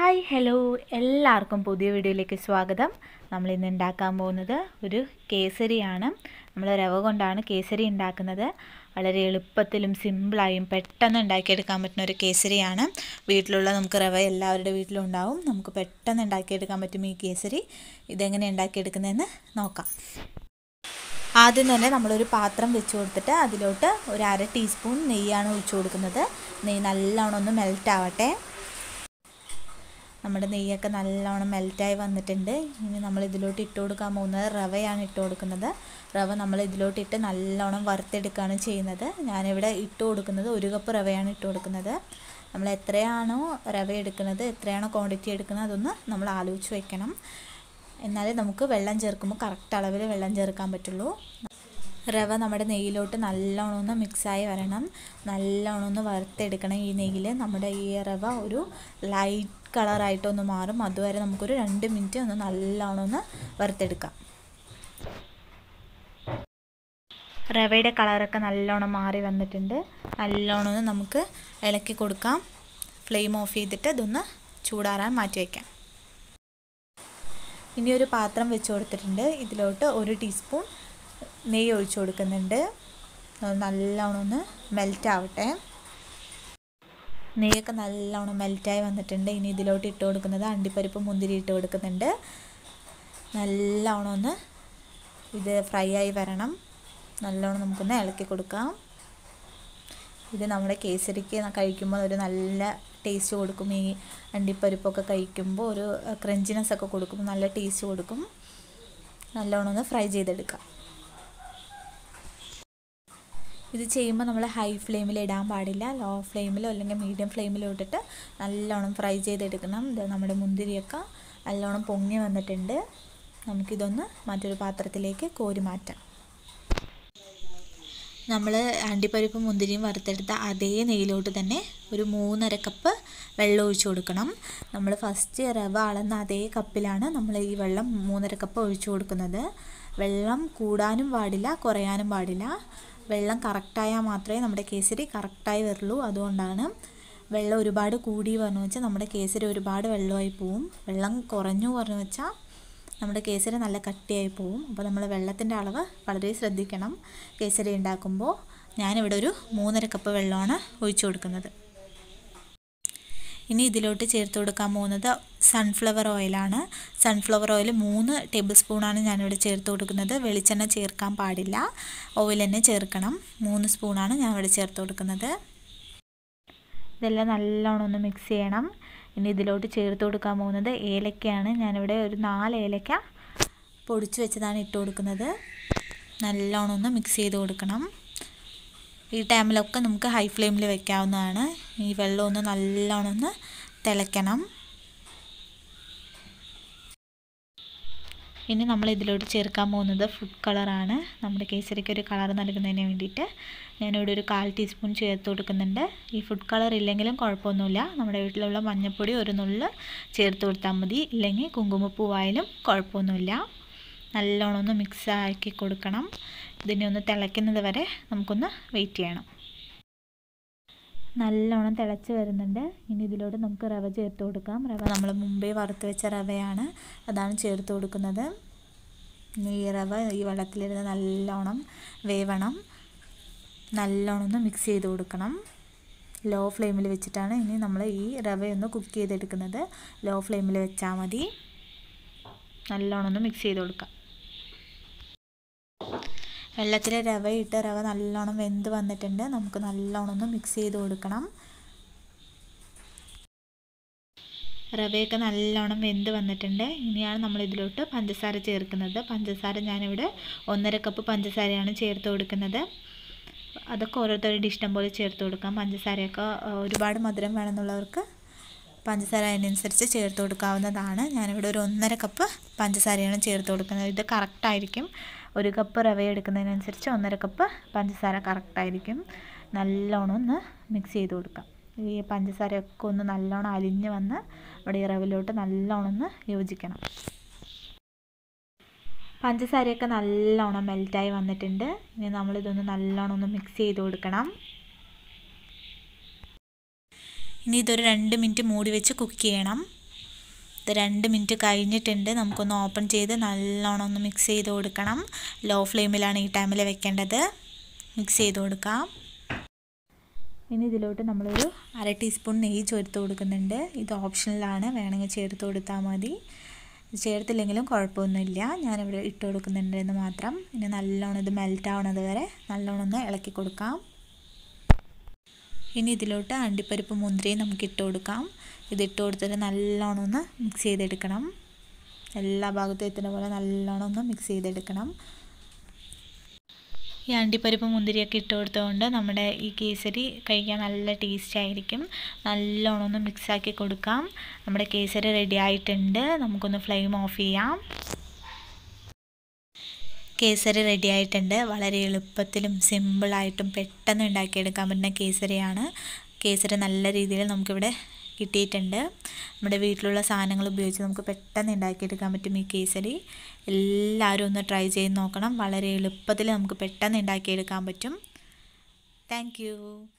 hi hello എല്ലാവർക്കും പുതിയ വീഡിയോയിലേക്ക് സ്വാഗതം നമ്മൾ ഇന്ന് ഉണ്ടാക്കാൻ പോകുന്നത് ഒരു കേസരിയാണ് നമ്മൾ റവ കൊണ്ടാണ് കേസരി ഉണ്ടാക്കുന്നത് വളരെ എളുപ്പത്തിലും സിമ്പിളായും പെട്ടെന്ന് ഉണ്ടാക്കിയെടുക്കാൻ പറ്റുന്ന ഒരു കേസരിയാണ് വീട്ടിലുള്ള നമുക്ക് റവ എല്ലാവരുടെ വീട്ടിലും ഉണ്ടാവും നമുക്ക് പെട്ടെന്ന് ഉണ്ടാക്കിയെടുക്കാൻ പറ്റും ഈ കേസരി ഇതെങ്ങനെ ഉണ്ടാക്കിയെടുക്കുന്നതെന്ന് നോക്കാം ആദ്യം തന്നെ നമ്മളൊരു പാത്രം വെച്ച് കൊടുത്തിട്ട് അതിലോട്ട് ഒരു അര ടീസ്പൂൺ നെയ്യാണ് ഒഴിച്ചു കൊടുക്കുന്നത് നെയ്യ് നല്ലോണം ഒന്ന് മെൽറ്റ് ആവട്ടെ നമ്മുടെ നെയ്യൊക്കെ നല്ലോണം മെൽറ്റായി വന്നിട്ടുണ്ട് ഇനി നമ്മൾ ഇതിലോട്ട് ഇട്ട് കൊടുക്കാൻ പോകുന്നത് റവയാണ് ഇട്ട് കൊടുക്കുന്നത് റവ നമ്മൾ ഇതിലോട്ട് ഇട്ട് നല്ലോണം വറുത്തെടുക്കുകയാണ് ചെയ്യുന്നത് ഞാനിവിടെ ഇട്ട് കൊടുക്കുന്നത് ഒരു കപ്പ് റവയാണ് ഇട്ട് കൊടുക്കുന്നത് നമ്മൾ എത്രയാണോ റവ എടുക്കുന്നത് എത്രയാണോ ക്വാണ്ടിറ്റി എടുക്കുന്നത് അതൊന്ന് നമ്മൾ ആലോചിച്ച് വെക്കണം എന്നാലേ നമുക്ക് വെള്ളം ചേർക്കുമ്പോൾ കറക്റ്റ് അളവിൽ വെള്ളം ചേർക്കാൻ പറ്റുള്ളൂ റവ നമ്മുടെ നെയ്യിലോട്ട് നല്ലോണം ഒന്ന് മിക്സായി വരണം നല്ലോണം ഒന്ന് വറുത്തെടുക്കണം ഈ നെയ്യിൽ നമ്മുടെ ഈ റവ ഒരു ലൈറ്റ് കളറായിട്ടൊന്ന് മാറും അതുവരെ നമുക്കൊരു രണ്ട് മിനിറ്റ് ഒന്ന് നല്ലോണം ഒന്ന് വറുത്തെടുക്കാം റവയുടെ കളറൊക്കെ നല്ലോണം മാറി വന്നിട്ടുണ്ട് നല്ലോണം ഒന്ന് നമുക്ക് ഇളക്കി കൊടുക്കാം ഫ്ലെയിം ഓഫ് ചെയ്തിട്ട് ഇതൊന്ന് ചൂടാറാൻ മാറ്റി വയ്ക്കാം ഇനി ഒരു പാത്രം വെച്ച് കൊടുത്തിട്ടുണ്ട് ഇതിലോട്ട് ഒരു ടീസ്പൂൺ നെയ്യ് ഒഴിച്ചു കൊടുക്കുന്നുണ്ട് നല്ലോണം ഒന്ന് മെൽറ്റ് ആവട്ടെ നെയ്യൊക്കെ നല്ലോണം മെൽറ്റായി വന്നിട്ടുണ്ട് ഇനി ഇതിലോട്ട് ഇട്ട് കൊടുക്കുന്നത് അണ്ടിപ്പരിപ്പ് മുന്തിരി ഇട്ട് കൊടുക്കുന്നുണ്ട് നല്ലോണം ഒന്ന് ഇത് ഫ്രൈ ആയി വരണം നല്ലോണം നമുക്കൊന്ന് ഇളക്കി കൊടുക്കാം ഇത് നമ്മുടെ കേസരിക്ക് കഴിക്കുമ്പോൾ ഒരു നല്ല ടേസ്റ്റ് കൊടുക്കും ഈ അണ്ടിപ്പരിപ്പൊക്കെ കഴിക്കുമ്പോൾ ഒരു ക്രഞ്ചിനെസ് ഒക്കെ കൊടുക്കും നല്ല ടേസ്റ്റ് കൊടുക്കും നല്ലോണം ഒന്ന് ഫ്രൈ ചെയ്തെടുക്കാം ഇത് ചെയ്യുമ്പോൾ നമ്മൾ ഹൈ ഫ്ലെയിമിൽ ഇടാൻ പാടില്ല ലോ ഫ്ലെയിമിലോ അല്ലെങ്കിൽ മീഡിയം ഫ്ലെയിമിലോ ഇട്ടിട്ട് നല്ലോണം ഫ്രൈ ചെയ്തെടുക്കണം ഇത് നമ്മുടെ മുന്തിരിയൊക്കെ നല്ലോണം പൊങ്ങി വന്നിട്ടുണ്ട് നമുക്കിതൊന്ന് മറ്റൊരു പാത്രത്തിലേക്ക് കോരി മാറ്റാം നമ്മൾ അണ്ടിപ്പരിപ്പ് മുന്തിരിയും വറുത്തെടുത്ത അതേ നെയ്യിലോട്ട് തന്നെ ഒരു മൂന്നര കപ്പ് വെള്ളം ഒഴിച്ചു കൊടുക്കണം നമ്മൾ ഫസ്റ്റ് റവ അളന്ന അതേ കപ്പിലാണ് നമ്മൾ ഈ വെള്ളം മൂന്നര കപ്പ് ഒഴിച്ചു കൊടുക്കുന്നത് വെള്ളം കൂടാനും പാടില്ല കുറയാനും പാടില്ല വെള്ളം കറക്റ്റായാൽ മാത്രമേ നമ്മുടെ കേസരി കറക്റ്റായി വരുള്ളൂ അതുകൊണ്ടാണ് വെള്ളം ഒരുപാട് കൂടി പറഞ്ഞു വെച്ചാൽ നമ്മുടെ കേസരി ഒരുപാട് വെള്ളമായി പോവും വെള്ളം കുറഞ്ഞു പറഞ്ഞു വെച്ചാൽ നമ്മുടെ കേസരി നല്ല കട്ടിയായി പോവും അപ്പോൾ നമ്മൾ വെള്ളത്തിൻ്റെ അളവ് വളരെ ശ്രദ്ധിക്കണം കേസരി ഉണ്ടാക്കുമ്പോൾ ഞാനിവിടെ ഒരു മൂന്നര കപ്പ് വെള്ളമാണ് ഒഴിച്ചു കൊടുക്കുന്നത് ഇനി ഇതിലോട്ട് ചേർത്ത് കൊടുക്കാൻ പോകുന്നത് സൺഫ്ലവർ ഓയിലാണ് സൺഫ്ലവർ ഓയിൽ മൂന്ന് ടേബിൾ സ്പൂണാണ് ഞാനിവിടെ ചേർത്ത് കൊടുക്കുന്നത് വെളിച്ചെണ്ണ ചേർക്കാൻ പാടില്ല ഓയിൽ തന്നെ ചേർക്കണം മൂന്ന് സ്പൂണാണ് ഞാൻ ഇവിടെ ചേർത്ത് കൊടുക്കുന്നത് ഇതെല്ലാം നല്ലോണം ഒന്ന് മിക്സ് ചെയ്യണം ഇനി ഇതിലോട്ട് ചേർത്ത് കൊടുക്കാൻ പോകുന്നത് ഏലക്കയാണ് ഞാനിവിടെ ഒരു നാല് ഏലക്ക പൊടിച്ച് വെച്ചതാണ് ഇട്ട് കൊടുക്കുന്നത് നല്ലോണം ഒന്ന് മിക്സ് ചെയ്ത് കൊടുക്കണം ഈ ടൈമിലൊക്കെ നമുക്ക് ഹൈ ഫ്ലെയിമിൽ വെക്കാവുന്നതാണ് ഈ വെള്ളം ഒന്ന് നല്ലോണം ഒന്ന് തിളയ്ക്കണം ഇനി നമ്മൾ ഇതിലോട്ട് ചേർക്കാൻ പോകുന്നത് ഫുഡ് കളറാണ് നമ്മുടെ കേസരിക്ക് ഒരു കളർ നൽകുന്നതിന് വേണ്ടിയിട്ട് ഞാനിവിടെ ഒരു കാൽ ടീസ്പൂൺ ചേർത്ത് കൊടുക്കുന്നുണ്ട് ഈ ഫുഡ് കളർ ഇല്ലെങ്കിലും കുഴപ്പമൊന്നുമില്ല നമ്മുടെ വീട്ടിലുള്ള മഞ്ഞൾപ്പൊടി ഒരു നുള്ള് ചേർത്ത് കൊടുത്താൽ മതി ഇല്ലെങ്കിൽ കുങ്കുമപ്പൂവായാലും കുഴപ്പമൊന്നുമില്ല നല്ലോണം ഒന്ന് മിക്സ് ആക്കി കൊടുക്കണം ഇതിനെ ഒന്ന് തിളയ്ക്കുന്നത് വരെ നമുക്കൊന്ന് വെയിറ്റ് ചെയ്യണം നല്ലോണം തിളച്ച് വരുന്നുണ്ട് ഇനി ഇതിലോട്ട് നമുക്ക് റവ ചേർത്ത് കൊടുക്കാം റവ നമ്മൾ മുമ്പേ വറുത്ത് വെച്ച റവയാണ് അതാണ് ചേർത്ത് കൊടുക്കുന്നത് ഈ റവ ഈ വെള്ളത്തിലിരുന്ന് നല്ലോണം വേവണം നല്ലോണം ഒന്ന് മിക്സ് ചെയ്ത് കൊടുക്കണം ലോ ഫ്ലെയിമിൽ വെച്ചിട്ടാണ് ഇനി നമ്മൾ ഈ റവയൊന്ന് കുക്ക് ചെയ്തെടുക്കുന്നത് ലോ ഫ്ലെയിമിൽ വെച്ചാൽ മതി നല്ലോണം ഒന്ന് മിക്സ് ചെയ്ത് കൊടുക്കാം വെള്ളത്തിൽ റവ ഇട്ട് റവ നല്ലോണം വെന്ത് വന്നിട്ടുണ്ട് നമുക്ക് നല്ലോണം ഒന്ന് മിക്സ് ചെയ്ത് കൊടുക്കണം റവയൊക്കെ നല്ലോണം വെന്ത് വന്നിട്ടുണ്ട് ഇനിയാണ് നമ്മൾ ഇതിലോട്ട് പഞ്ചസാര ചേർക്കുന്നത് പഞ്ചസാര ഞാനിവിടെ ഒന്നര കപ്പ് പഞ്ചസാരയാണ് ചേർത്ത് കൊടുക്കുന്നത് അതൊക്കെ ഓരോരുത്തരുടെ ഇഷ്ടം പോലെ ചേർത്ത് കൊടുക്കാം പഞ്ചസാരയൊക്കെ ഒരുപാട് മധുരം വേണമെന്നുള്ളവർക്ക് പഞ്ചസാര അതിനനുസരിച്ച് ചേർത്ത് കൊടുക്കാവുന്നതാണ് ഞാനിവിടെ ഒരു ഒന്നര കപ്പ് പഞ്ചസാരയാണ് ചേർത്ത് കൊടുക്കുന്നത് ഇത് കറക്റ്റായിരിക്കും ഒരു കപ്പ് റവ എടുക്കുന്നതിനനുസരിച്ച് ഒന്നര കപ്പ് പഞ്ചസാര കറക്റ്റായിരിക്കും നല്ലോണം ഒന്ന് മിക്സ് ചെയ്ത് കൊടുക്കാം ഈ പഞ്ചസാരയൊക്കെ ഒന്ന് നല്ലോണം അലിഞ്ഞ് വന്ന് ഇവിടെ ഈ റവയിലോട്ട് നല്ലോണം ഒന്ന് യോജിക്കണം പഞ്ചസാരയൊക്കെ നല്ലോണം മെൽറ്റായി വന്നിട്ടുണ്ട് ഇനി നമ്മളിതൊന്ന് നല്ലോണം ഒന്ന് മിക്സ് ചെയ്ത് കൊടുക്കണം ഇനി ഇതൊരു രണ്ട് മിനിറ്റ് മൂടി വെച്ച് കുക്ക് ചെയ്യണം ഇത് രണ്ട് മിനിറ്റ് കഴിഞ്ഞിട്ടുണ്ട് നമുക്കൊന്ന് ഓപ്പൺ ചെയ്ത് നല്ലോണം ഒന്ന് മിക്സ് ചെയ്ത് കൊടുക്കണം ലോ ഫ്ലെയിമിലാണ് ഈ ടൈമിൽ വെക്കേണ്ടത് മിക്സ് ചെയ്ത് കൊടുക്കാം ഇനി ഇതിലോട്ട് നമ്മളൊരു അര ടീസ്പൂൺ നെയ്യ് ചേർത്ത് കൊടുക്കുന്നുണ്ട് ഇത് ഓപ്ഷണലാണ് വേണമെങ്കിൽ ചേർത്ത് കൊടുത്താൽ മതി ചേർത്തില്ലെങ്കിലും കുഴപ്പമൊന്നുമില്ല ഞാനിവിടെ ഇട്ട് കൊടുക്കുന്നുണ്ട് എന്ന് മാത്രം ഇനി നല്ലോണം ഇത് മെൽറ്റ് ആവണത് വരെ നല്ലോണം ഒന്ന് ഇളക്കി കൊടുക്കാം ഇനി ഇതിലോട്ട് അണ്ടിപ്പരിപ്പ് മുന്തിരിയും നമുക്ക് ഇട്ട് കൊടുക്കാം ഇത് ഇട്ട് കൊടുത്തിട്ട് നല്ലോണം ഒന്ന് മിക്സ് ചെയ്തെടുക്കണം എല്ലാ ഭാഗത്തും എത്തുന്ന പോലെ നല്ലോണം ഒന്ന് മിക്സ് ചെയ്തെടുക്കണം ഈ അണ്ടിപ്പരിപ്പ് മുന്തിരിയൊക്കെ ഇട്ട് കൊടുത്തുകൊണ്ട് നമ്മുടെ ഈ കേസരി കഴിക്കാൻ നല്ല ടേസ്റ്റ് ആയിരിക്കും നല്ലോണം ഒന്ന് മിക്സാക്കി കൊടുക്കാം നമ്മുടെ കേസരി റെഡി ആയിട്ടുണ്ട് നമുക്കൊന്ന് ഫ്ലെയിം ഓഫ് ചെയ്യാം കേസരി റെഡി ആയിട്ടുണ്ട് വളരെ എളുപ്പത്തിലും സിമ്പിളായിട്ടും പെട്ടെന്ന് ഉണ്ടാക്കിയെടുക്കാൻ പറ്റുന്ന കേസരിയാണ് കേസരി നല്ല രീതിയിൽ നമുക്കിവിടെ കിട്ടിയിട്ടുണ്ട് നമ്മുടെ വീട്ടിലുള്ള സാധനങ്ങൾ ഉപയോഗിച്ച് നമുക്ക് പെട്ടെന്ന് ഉണ്ടാക്കിയെടുക്കാൻ പറ്റും ഈ കേസരി എല്ലാവരും ഒന്ന് ട്രൈ ചെയ്ത് നോക്കണം വളരെ എളുപ്പത്തിൽ നമുക്ക് പെട്ടെന്ന് ഉണ്ടാക്കിയെടുക്കാൻ പറ്റും താങ്ക്